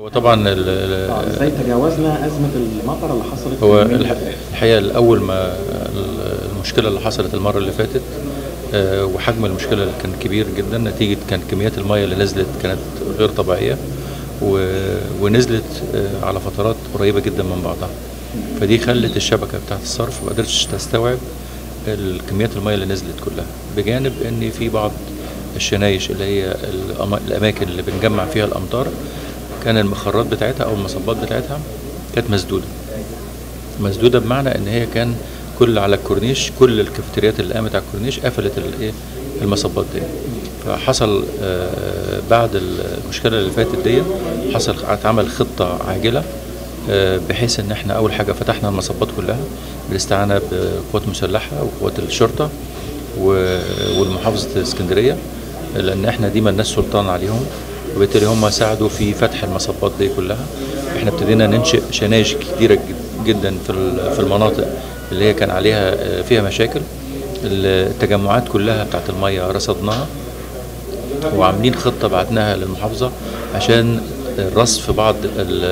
وطبعا ال- ال- آه، ازاي تجاوزنا ازمه المطر اللي حصلت هو في اليومين الح- اللي فاتوا؟ الحقيقه الاول ما ال- المشكله اللي حصلت المره اللي فاتت آه، وحجم المشكله اللي كان كبير جدا نتيجه كان كميات الميه اللي نزلت كانت غير طبيعيه و- ونزلت آه، على فترات قريبه جدا من بعضها فدي خلت الشبكه بتاعت الصرف ما قدرتش تستوعب الكميات الميه اللي نزلت كلها بجانب ان في بعض الشنايش اللي هي الأما- الاماكن اللي بنجمع فيها الامطار كان المخرات بتاعتها او المصبات بتاعتها كانت مسدوده مسدوده بمعنى ان هي كان كل على الكورنيش كل الكافيتريات اللي قامت على الكورنيش قفلت الايه المصبات دي فحصل آه، بعد المشكله اللي فاتت دي حصل اتعمل خطه عاجله آه، بحيث ان احنا اول حاجه فتحنا المصبات كلها بالاستعانه بقوات مسلحه وقوات الشرطه و- والمحافظه اسكندريه لان احنا دي مالناش سلطان عليهم وبالتالي هم ساعدوا في فتح المصبات دي كلها احنا ابتدينا ننشئ شنايش كتيره جد- جدا في ال- في المناطق اللي هي كان عليها آه، فيها مشاكل التجمعات كلها بتاعت الميه رصدناها وعاملين خطه بعتناها للمحافظه عشان الرصف بعض ال-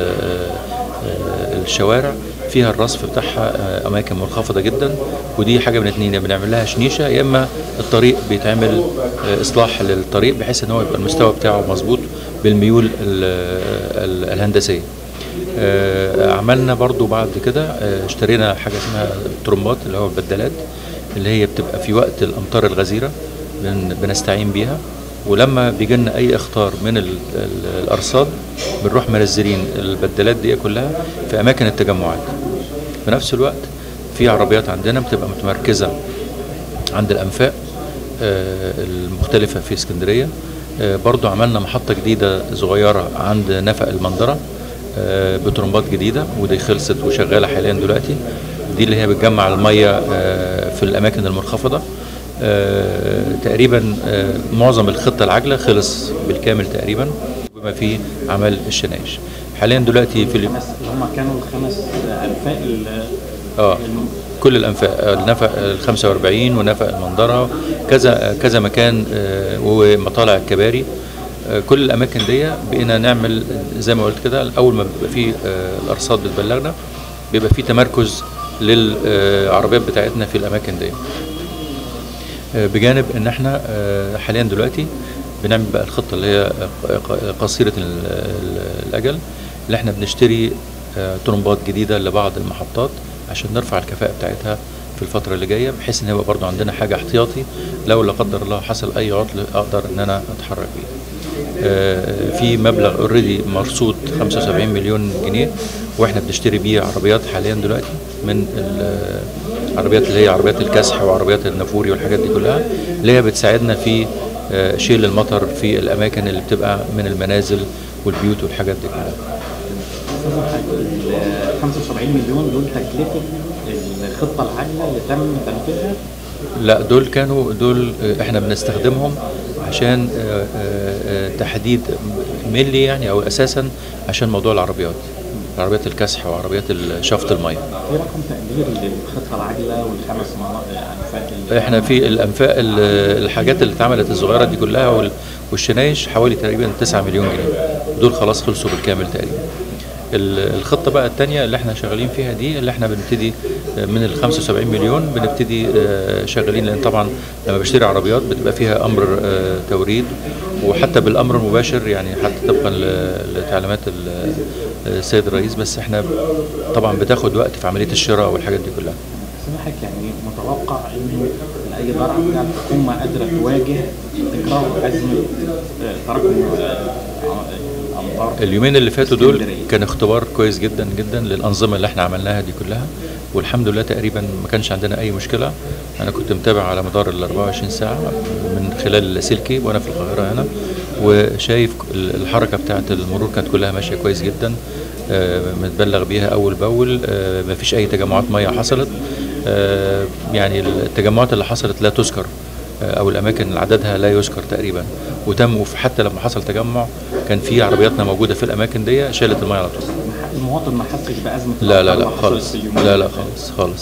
آه، الشوارع فيها الرصف بتاعها آه، اماكن منخفضه جدا ودي حاجه من اتنين يا بنعمل لها شنيشه يا اما الطريق بيتعمل آه، اصلاح للطريق بحيث ان هو يبقى المستوى بتاعه مظبوط بالميول ال- ال- الهندسيه آه، عملنا برضو بعد كده آه، اشترينا حاجه اسمها ترمبات اللي هو البدالات اللي هي بتبقى في وقت الامطار الغزيره بن- بنستعين بيها ولما بيجي لنا اي اخطار من ال- ال- الارصاد بنروح منزلين البدالات دي كلها في اماكن التجمعات في نفس الوقت في عربيات عندنا بتبقى متمركزه عند الانفاق آه، المختلفه في اسكندريه آه، برضو عملنا محطه جديده صغيره عند نفق المنظره آه، بترمبات جديده ودي خلصت وشغاله حاليا دلوقتي دي اللي هي بتجمع الميه آه، في الاماكن المنخفضه آه، تقريبا آه، معظم الخطه العاجله خلص بالكامل تقريبا بما فيه عمل الشنايش حاليا دلوقتي في ال- الخمس اللي هم كانوا الخمس انفاق ال- اه الم- كل الانفاق آه، النفق ال 45 ونفق المنظره كذا كذا مكان آه، ومطالع الكباري آه، كل الاماكن دي بقينا نعمل زي ما قلت كده اول ما بيبقى في آه، الارصاد بتبلغنا بيبقى في تمركز للعربيات بتاعتنا في الاماكن دي آه، بجانب ان احنا آه، حاليا دلوقتي بنعمل بقى الخطه اللي هي ق- قصيره ال- ال- الاجل اللي احنا بنشتري آه، ترمبات جديده لبعض المحطات عشان نرفع الكفاءه بتاعتها في الفتره اللي جايه بحيث ان يبقى برضو عندنا حاجه احتياطي لو لا قدر الله حصل اي عطل اقدر ان انا اتحرك بيه آه، في مبلغ اوريدي مرصود 75 مليون جنيه واحنا بنشتري بيه عربيات حاليا دلوقتي من العربيات اللي هي عربيات الكسح وعربيات النافوري والحاجات دي كلها اللي هي بتساعدنا في آه، شيل المطر في الاماكن اللي بتبقى من المنازل والبيوت والحاجات دي كلها استاذ الحاج ال 75 مليون دول تكلفه الخطه العاجله اللي تم تنفيذها لا دول كانوا دول آه، احنا بنستخدمهم عشان آه، آه، آه، تحديد ملي يعني او اساسا عشان موضوع العربيات عربيات الكسح وعربيات شفط الميه في رقم تقديري للخطه العاجله والخمس مناطق انفاق ال- احنا في الانفاق ال- الحاجات اللي اتعملت الصغيره دي كلها وال- والشنايش حوالي تقريبا 9 مليون جنيه دول خلاص خلصوا بالكامل تقريبا ال- الخطه بقى الثانيه اللي احنا شغالين فيها دي اللي احنا بنبتدي من ال 75 مليون بنبتدي آه، شغالين لان طبعا لما بشتري عربيات بتبقى فيها امر آه، توريد وحتى بالامر المباشر يعني حتى طبقا ل- لتعليمات ال- السيد الرئيس بس احنا طبعا بتاخد وقت في عمليه الشراء والحاجات دي كلها سامحك يعني متوقع انه اي ضرر يعني الحكومه قادره تواجه تكرار ازمه آه، تراكم آه، الامطار اليومين اللي فاتوا دول اسكندرية. كان اختبار كويس جدا جدا للانظمه اللي احنا عملناها دي كلها والحمد لله تقريبا ما كانش عندنا اي مشكله انا كنت متابع على مدار ال 24 ساعه من خلال لاسلكي وانا في القاهره هنا وشايف الحركه بتاعه المرور كانت كلها ماشيه كويس جدا آه، متبلغ بيها اول باول ما فيش اي تجمعات ميه حصلت آه، يعني التجمعات اللي حصلت لا تذكر او الاماكن اللي عددها لا يذكر تقريبا وتم وف- حتى لما حصل تجمع كان في عربياتنا موجوده في الاماكن دي شالت الميه على طول المواطن ما حسش بازمه لا لا الأمطار لا اللي حصلت خالص في اليومين لا لا اللي فاتوا. خالص خالص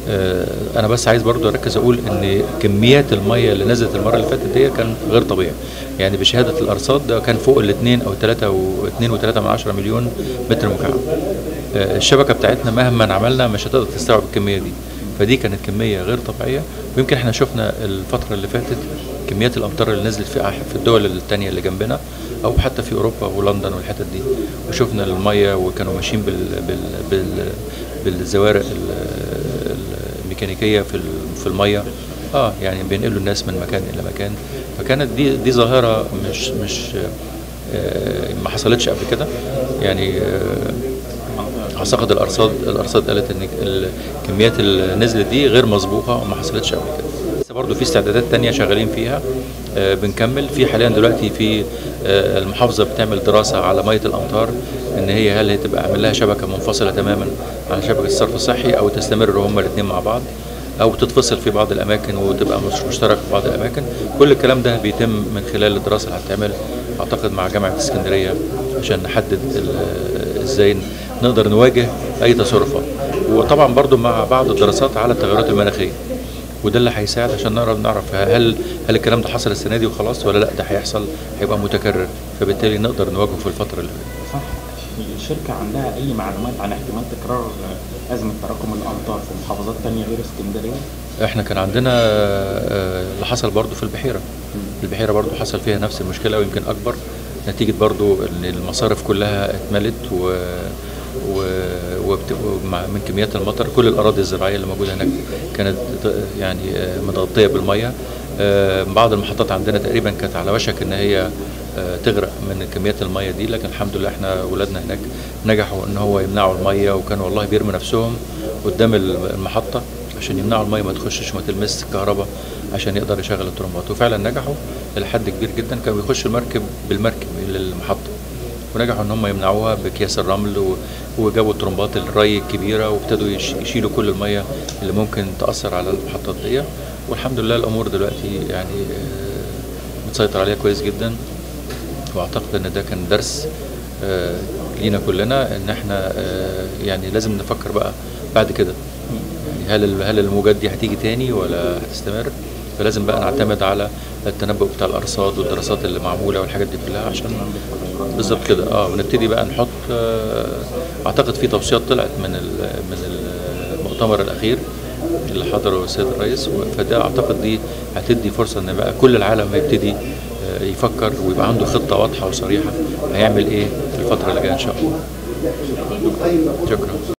آه، انا بس عايز برضو اركز اقول ان كميات الميه اللي نزلت المره اللي فاتت دي كان غير طبيعي يعني بشهاده الارصاد ده كان فوق الاثنين او ثلاثة و2 و3 من 10 مليون متر مكعب آه، الشبكه بتاعتنا مهما عملنا مش هتقدر تستوعب الكميه دي فدي كانت كميه غير طبيعيه ويمكن احنا شفنا الفتره اللي فاتت كميات الامطار اللي نزلت في في الدول الثانيه اللي جنبنا او حتى في اوروبا ولندن والحتت دي وشفنا الميه وكانوا ماشيين بال بال بال بالزوارق ال- الميكانيكيه في ال- في الميه اه يعني بينقلوا الناس من مكان الى مكان فكانت دي دي ظاهره مش مش آه، ما حصلتش قبل كده يعني آه، اعتقد الارصاد الارصاد قالت ان الكميات اللي نزلت دي غير مسبوقه وما حصلتش قبل كده لسه برضه في استعدادات تانية شغالين فيها آه، بنكمل في حاليا دلوقتي في آه، المحافظه بتعمل دراسه على ميه الامطار ان هي هل هي تبقى عامل لها شبكه منفصله تماما عن شبكه الصرف الصحي او تستمر هما الاثنين مع بعض او تتفصل في بعض الاماكن وتبقى مش مشترك في بعض الاماكن كل الكلام ده بيتم من خلال الدراسه اللي هتتعمل اعتقد مع جامعه اسكندريه عشان نحدد ال- ازاي نقدر نواجه اي تصرفات وطبعا برضو مع بعض الدراسات على التغيرات المناخيه وده اللي هيساعد عشان نعرف نعرف هل هل الكلام ده حصل السنه دي وخلاص ولا لا ده هيحصل هيبقى متكرر فبالتالي نقدر نواجهه في الفتره اللي فاتت صح الشركة عندها أي معلومات عن احتمال تكرار أزمة تراكم الأمطار في محافظات تانية غير اسكندرية؟ احنا كان عندنا آه، اللي حصل برضو في البحيره البحيره برضو حصل فيها نفس المشكله ويمكن اكبر نتيجه برضو ان المصارف كلها اتملت و و وبت- ومع- من كميات المطر كل الاراضي الزراعيه اللي موجوده هناك كانت يعني آه، متغطيه بالميه آه، بعض المحطات عندنا تقريبا كانت على وشك ان هي آه، تغرق من كميات الميه دي لكن الحمد لله احنا ولادنا هناك نجحوا ان هو يمنعوا الميه وكانوا والله بيرموا نفسهم قدام المحطه عشان يمنعوا الميه ما تخشش وما تلمس الكهرباء عشان يقدر يشغل الترمبات وفعلا نجحوا لحد كبير جدا كانوا بيخشوا المركب بالمركب للمحطه ونجحوا ان هم يمنعوها باكياس الرمل و- وجابوا الترمبات الري الكبيره وابتدوا يش- يشيلوا كل الميه اللي ممكن تاثر على المحطات دي والحمد لله الامور دلوقتي يعني آه، متسيطر عليها كويس جدا واعتقد ان ده كان درس آه، لينا كلنا ان احنا آه، يعني لازم نفكر بقى بعد كده يعني هل ال- هل الموجات دي هتيجي تاني ولا هتستمر فلازم بقى نعتمد على التنبؤ بتاع الارصاد والدراسات اللي معموله والحاجات دي كلها عشان بالظبط كده اه ونبتدي بقى نحط آه، اعتقد في توصيات طلعت من ال- من المؤتمر الاخير اللي حضره السيد الرئيس فده اعتقد دي هتدي فرصه ان بقى كل العالم هيبتدي آه، يفكر ويبقى عنده خطه واضحه وصريحه هيعمل ايه في الفتره اللي جايه ان شاء الله شكرا